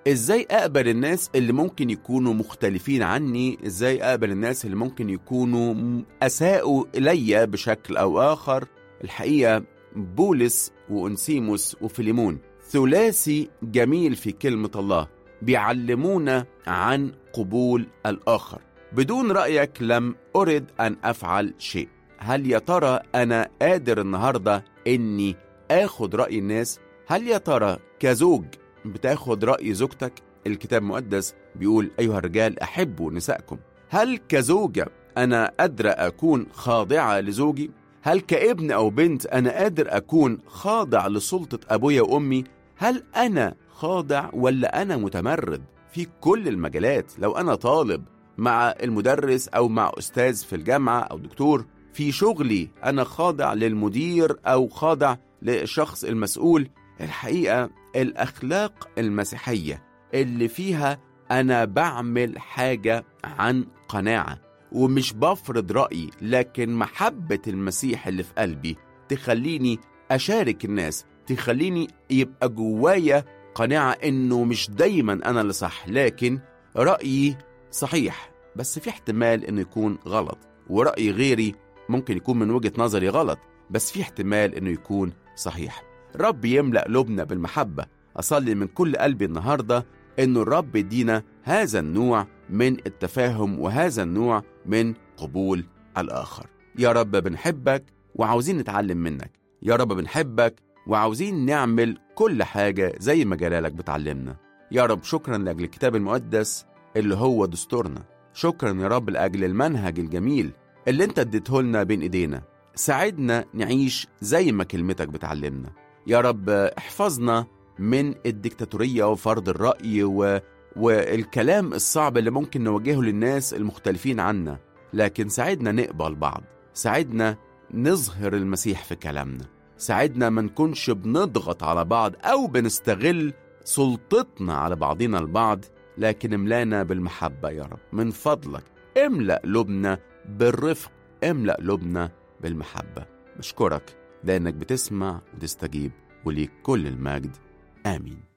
ازاي اقبل الناس اللي ممكن يكونوا مختلفين عني ازاي اقبل الناس اللي ممكن يكونوا م- اساءوا الي بشكل او اخر الحقيقه بولس وانسيموس وفيليمون ثلاثي جميل في كلمه الله بيعلمونا عن قبول الاخر بدون رايك لم ارد ان افعل شيء هل يا ترى انا قادر النهارده اني اخد راي الناس هل يا ترى كزوج بتاخد راي زوجتك الكتاب المقدس بيقول ايها الرجال احبوا نسائكم هل كزوجه انا قادره اكون خاضعه لزوجي هل كابن او بنت انا قادر اكون خاضع لسلطه ابويا وامي هل انا خاضع ولا انا متمرد في كل المجالات لو انا طالب مع المدرس او مع استاذ في الجامعه او دكتور في شغلي انا خاضع للمدير او خاضع للشخص المسؤول الحقيقه الاخلاق المسيحيه اللي فيها انا بعمل حاجه عن قناعه ومش بفرض رايي لكن محبه المسيح اللي في قلبي تخليني اشارك الناس تخليني يبقى جوايا قناعه انه مش دايما انا اللي صح لكن رايي صحيح بس في احتمال انه يكون غلط ورأي غيري ممكن يكون من وجهة نظري غلط بس في احتمال انه يكون صحيح رب يملأ قلوبنا بالمحبة أصلي من كل قلبي النهاردة انه الرب يدينا هذا النوع من التفاهم وهذا النوع من قبول الآخر يا رب بنحبك وعاوزين نتعلم منك يا رب بنحبك وعاوزين نعمل كل حاجة زي ما جلالك بتعلمنا يا رب شكرا لأجل الكتاب المقدس اللي هو دستورنا شكرا يا رب لأجل المنهج الجميل اللي انت اديته لنا بين ايدينا ساعدنا نعيش زي ما كلمتك بتعلمنا يا رب احفظنا من الديكتاتورية وفرض الرأي و... والكلام الصعب اللي ممكن نواجهه للناس المختلفين عنا لكن ساعدنا نقبل بعض ساعدنا نظهر المسيح في كلامنا ساعدنا ما نكونش بنضغط على بعض أو بنستغل سلطتنا على بعضنا البعض لكن املانا بالمحبة يا رب من فضلك املأ قلوبنا بالرفق املأ قلوبنا بالمحبة بشكرك لأنك بتسمع وتستجيب وليك كل المجد آمين